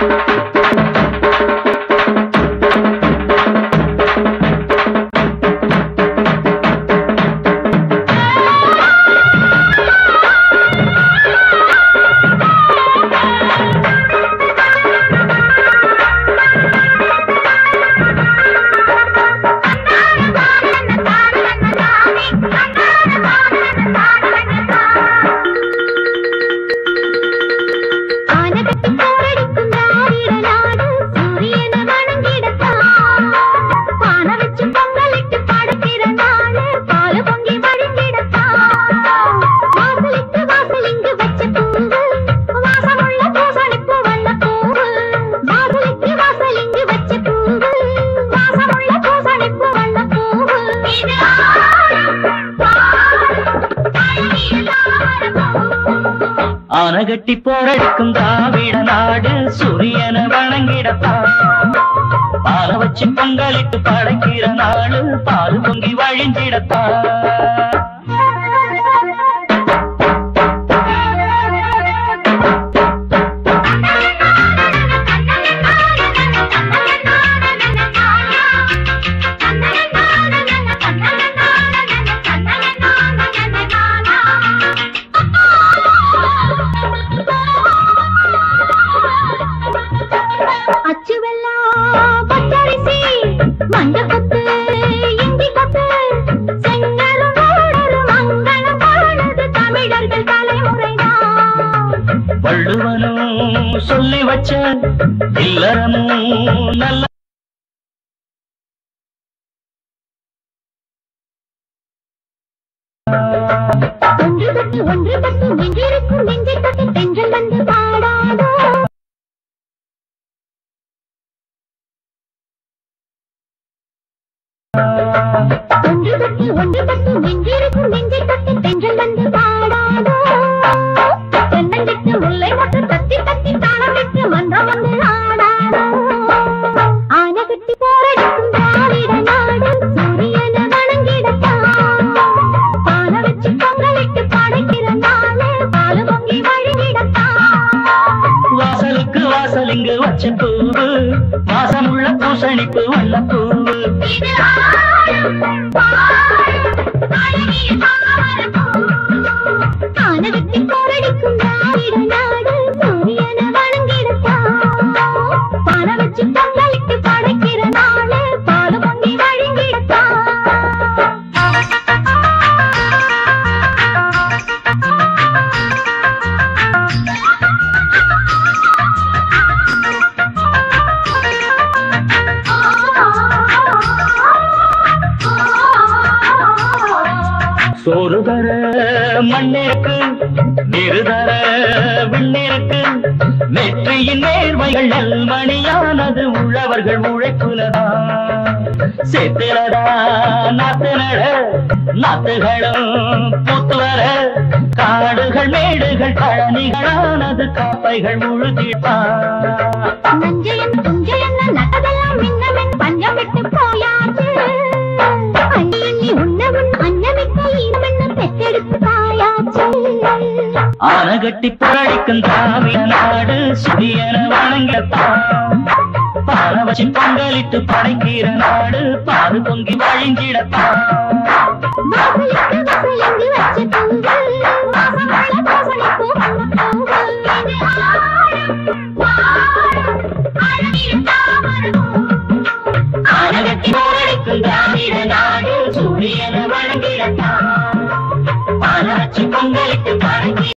ஆனகட்டி போரடிக்கும் திராவிட நாடு சூரியனை வணங்கிடத்தான் பானை வச்சு பொங்கலிட்டு படைக்கிற நாடு பாலு பொங்கி வழிந்திடத்தான் வாசலுக்கு வாசலிங்கு வச்ச பூவு வாசமுள்ள பூசணிப்பு வண்ண பூவு வாசலுக்கு வாசலிங்கு வச்ச பூவு வாசமுள்ள பூசணிப்பு வண்ண பூவு இது ஆனகட்டி போரடிக்கும் திராவிட நாடு சூரியனை வணங்கிடத்தான் பால வச்சு பொங்கலிட்டு படைக்கிற நாடு பால் பொங்கி வழிஞ்சிடத்தான் அச்சு வெல்லம் பச்சரிசி மஞ்ச கொத்து இஞ்சி கொத்து செங்கரும் நாடரும் மங்களம் பாடுது தமிழர்கள் தலைமுறைதான் வள்ளுவனும் சொல்லி வச்ச இல்லறமும் நல்ல ஒன்று தொட்டு ஒன்று தொட்டு நெஞ்சிருக்கும் நெஞ்சை தொட்டு தென்றல் வந்து பாடாதோ ஒன்று தொட்டு ஒன்று தொட்டு நெஞ்சிருக்கும் நெஞ்சை தொட்டு தென்றல் வந்து பாடாதோ தென்னஞ்சிட்டு முல்லை மொட்டு தத்தி தத்தி தாளம் விட்டு மன்றம் வந்து ஆடாதோ ஆனை கட்டி போரடிக்கும் திராவிட நாடு சூரியனை வணங்கிடத்தான் பானை வச்சு பொங்கலிட்டு படைக்கிற நாளே பாலு பொங்கி வழிவிடத்தான் வாசலுக்கு வாசலிங்கு வச்ச பூவு வாசமுள்ள பூசணிப்பு வண்ண பூவு இது ஆடும் பாடும் அழகிய தாமரைப்பூ. ஆனை கட்டி போரடிக்கும் திராவிட நாடு சூரியனை வணங்கிடத்தான் பானை வச்சு பொங்கலிட்டு படைக்கிற நாளே பாலு பொங்கி சோறு தர மண்ணிற்கு நீரு தர விண்ணிற்கு நெற்றியின் நேர்மைகள் நல்மணியானது உள்ளவர்கள் உழைப்புலதான் சேத்திரடா நாத்து நட நாத்துகளும் பூத்து வர காடுகள் மேடுகள் கழனிகளானது காப்பைகள் முழுதிப்பான் நஞ்சையன் புஞ்சையன் நட்டதெல்லாம் மின்னமென் பஞ்சம் விட்டு போயாச்சு அள்ளி அள்ளி உண்ணவன் அன்னமிக்க ஈரமென்ன பெற்றெடுத்து தாயாச்சு ஆனகட்டி புரடிக்கும் திராவிட நாடு சுதியன வணங்கத்தான் பால வச்சு பொங்கலிட்டு படைக்கிற நாடு பாரு பொங்கி வழிஞ்சிடத்தான் வாசலுக்கு வாசலெங்கு வச்ச பூவு வாசமுள்ள பூசணிப்பூ வண்ண பூவு இது ஆடும் பாடும் அழகிய தாமரைப்பூ. ஆனகட்டி புரடிக்கும் திராவிட நாடு சூரியன வணங்கிடத்தான் பால வச்சு பொங்கலிட்டு படைக்கிற